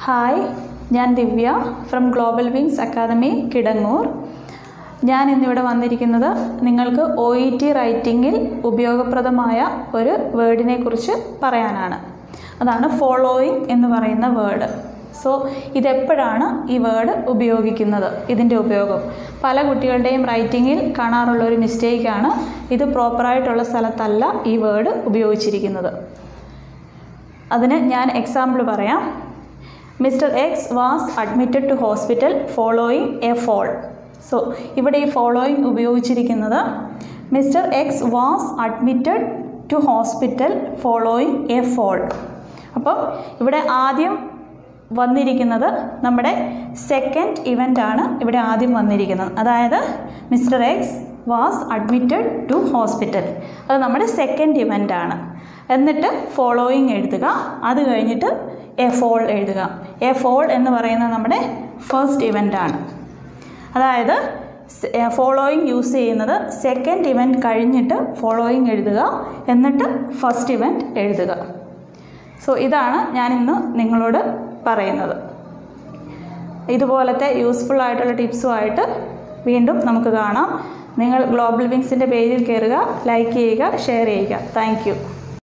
hi ഞാൻ Divya from global wings academy Kidangoor ഞാൻ ഇന്നിവിടെ വന്നിരിക്കുന്നത് നിങ്ങൾക്ക് ഒ ഇ ടി റൈറ്റിങ്ങിൽ ഉപയോഗപ്രദമായ ഒരു വേർഡിനെ കുറിച്ച് പറയാനാണ് അതാണ് ഫോളോയിങ് എന്ന് പറയുന്ന വേർഡ് സോ ഇതെപ്പോഴാണ് ഈ വേർഡ് ഉപയോഗിക്കുന്നത് ഇതിൻ്റെ ഉപയോഗം പല കുട്ടികളുടെയും റൈറ്റിങ്ങിൽ കാണാറുള്ള ഒരു മിസ്റ്റേക്കാണ് ഇത് പ്രോപ്പറായിട്ടുള്ള സ്ഥലത്തല്ല ഈ വേർഡ് ഉപയോഗിച്ചിരിക്കുന്നത് അതിന് ഞാൻ എക്സാമ്പിൾ പറയാം mister X was admitted to hospital following a fall so ഇവിടെ ഈ ഫോളോയിങ് ഉപയോഗിച്ചിരിക്കുന്നത് mister X was admitted to hospital following a fall അപ്പം ഇവിടെ ആദ്യം വന്നിരിക്കുന്നത് നമ്മുടെ സെക്കൻഡ് ഇവൻ്റ് ആണ് ഇവിടെ ആദ്യം വന്നിരിക്കുന്നത് അതായത് mister X was admitted to hospital അത് നമ്മുടെ സെക്കൻഡ് ഇവൻ്റ് ആണ് എന്നിട്ട് ഫോളോയിങ് എഴുതുക അത് കഴിഞ്ഞിട്ട് എ ഫോൾ എഴുതുക എ ഫോൾ എന്ന് പറയുന്നത് നമ്മുടെ ഫസ്റ്റ് ഇവൻ്റ് ആണ് അതായത് ഫോളോയിങ് യൂസ് ചെയ്യുന്നത് സെക്കൻഡ് ഇവൻ്റ് കഴിഞ്ഞിട്ട് ഫോളോയിങ് എഴുതുക എന്നിട്ട് ഫസ്റ്റ് ഇവൻ്റ് എഴുതുക സോ ഇതാണ് ഞാനിന്ന് നിങ്ങളോട് പറയുന്നത് ഇതുപോലത്തെ യൂസ്ഫുൾ ആയിട്ടുള്ള ടിപ്സുമായിട്ട് വീണ്ടും നമുക്ക് കാണാം നിങ്ങൾ ഗ്ലോബൽ വിങ്സിൻ്റെ പേജിൽ കയറുക ലൈക്ക് ചെയ്യുക ഷെയർ ചെയ്യുക താങ്ക്